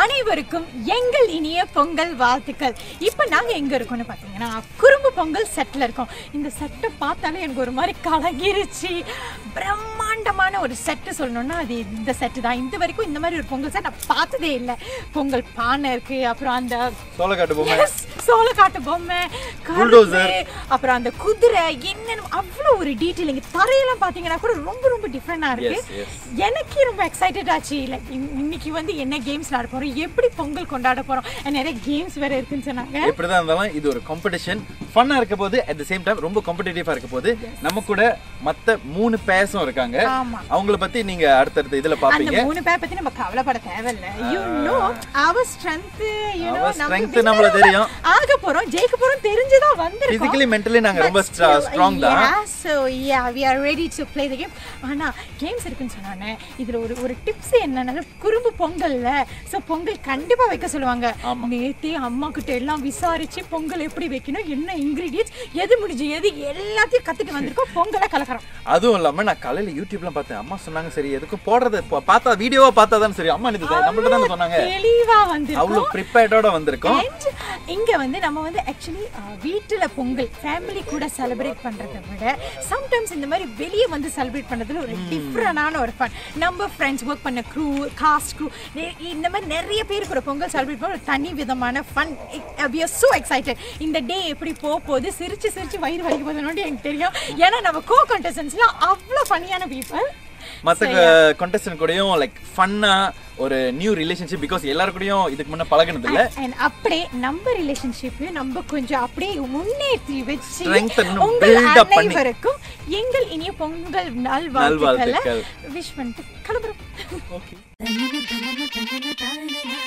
அனைவருக்கும் எங்கள் இனிய பொங்கல் வாழ்த்துக்கள் இப்போ நாங்க எங்க இருக்கோம்னு பார்த்தீங்கன்னா குறும்பு பொங்கல் செட்ல இருக்கோம் இந்த செட்டை பார்த்தாலே எனக்கு ஒரு மாதிரி கலங்கிருச்சு பிரம்மாண்டமான ஒரு செட்டு சொல்லணும்னா அது இந்த செட்டு தான் இந்த வரைக்கும் இந்த மாதிரி ஒரு பொங்கல் செட் நான் பார்த்ததே இல்லை பொங்கல் பானை இருக்கு அப்புறம் அந்த சோளக்காட்டு பொம்மை Yes, சோளக்காட்டு பொம்மை Bulldozer. கரும்பு, அப்புறம் அந்த குதிரை என்னன்னு அவ்வளோ ஒரு டீட்டெயிலிங் தரையெல்லாம் பார்த்தீங்கன்னா கூட ரொம்ப ரொம்ப டிஃப்ரெண்டாக இருக்கு Yes, yes. எனக்கே ரொம்ப எக்ஸைட்டட் ஆச்சு இல்லை இன்னைக்கு வந்து என்ன கேம்ஸ் விளாட போறோம் எப்படி பொங்கல் கொண்டாட போறோம் நிறைய கேம்ஸ் வேற இருக்குன்னு சொன்னாங்க எப்படிதான் இருந்தாலும் இது ஒரு காம்படிஷன் ஃபன்னா இருக்க போது அட் த சேம் டைம் ரொம்ப காம்படிட்டிவா இருக்க போது நம்ம கூட மத்த மூணு பேர்ஸும் இருக்காங்க ஆமா. அவங்கள பத்தி நீங்க அடுத்தடுத்த இதுல அந்த பாப்பீங்க மூணு பேர் பத்தி நம்ம கவலைப்பட தேவையில்ல you know our strength you know Our strength நம்மள தெரியும். ஆக போறோம் ஜெயிக்க போறோம் தெரிஞ்சுதான் வந்திருக்கோம் பிசிக்கலி மென்டலி நாங்க ரொம்ப But still, ஸ்ட்ராங் தான் yeah, so yeah, we are ready to play the game. ஆனா கேம்ஸ் இருக்குன்னு சொன்னானே இதுல ஒரு ஒரு டிப்ஸ் என்னன்னா குறும்பு பொங்கல்ல சோ பொங்கல் கண்டிப்பா வைக்க சொல்லுவாங்க நேத்தே அம்மா கிட்ட எல்லாம் விசாரிச்சு பொங்கல் எப்படி வைக்கணும் என்ன இன்கிரீடியன்ஸ் எது முடிஞ்சு எது எல்லாத்தையும் கத்துட்டு வந்திருக்கோம் பொங்கலை கலக்கறோம் அதுவும் இல்லாம நான் காலையில யூடியூப்லாம் பார்த்தேன் அம்மா சொன்னாங்க சரி எதுக்கும் போடுறது பா- பார்த்தா வீடியோவா பார்த்தா தான் சரி அம்மா இது நம்மள்ட்ட தான் சொன்னாங்க தெளிவா வந்திருக்கோம் அவ்வளவு ப்ரிப்பேர்டோட வந்திருக்கோம் And இங்க வந்து நம்ம வந்து ஆக்சுவலி வீட்டுல பொங்கல் ஃபேமிலி கூட செலிப்ரேட் பண்றதை விட சம்டைம்ஸ் இந்த மாதிரி வெளியே வந்து செலிப்ரேட் பண்றதுல ஒரு டிஃப்ரெண்டான ஒரு ஃபன் நம்ம ஃப்ரெண்ட்ஸ் ஒர்க் பண்ண க்ரூ காஸ்ட் க்ரூ இந்த மாதிரி நிறைய பேர் கூட பொங்கல் செலிப்ரேட் பண்ண ஒரு தனி விதமான fun we are so excited இந்த டே எப்படி போக போகுது சிரிச்சு சிரிச்சு வயிறு வலிக்க போதுன்னு எனக்கு தெரியும் ஏன்னா நம்ம கோ கண்டஸ்டன்ஸ்லாம் அவ்வளோ ஃபன்னியான பீப்புள் மத்த contestant கூடயும் லைக் ஃபன்னா ஒரு நியூ ரிலேஷன்ஷிப் பிகாஸ் எல்லாரு கூடயும் இதுக்கு முன்ன பழகுனது இல்ல And அப்படியே நம்ம ரிலேஷன்ஷிப்பையும் நம்ம கொஞ்சம் அப்படியே முன்னேற்றி வச்சு Strengthen இன்னும் உங்கள் build up பண்ணி. அனைவருக்கும் எங்கள் இனிய பொங்கல் நல்வாழ்த்துக்களை நல்வாழ்த்துக்கள். விஷ் பண்ணிட்டு கிளம்புறோம் ஓகே தனன தனன தனன தானனா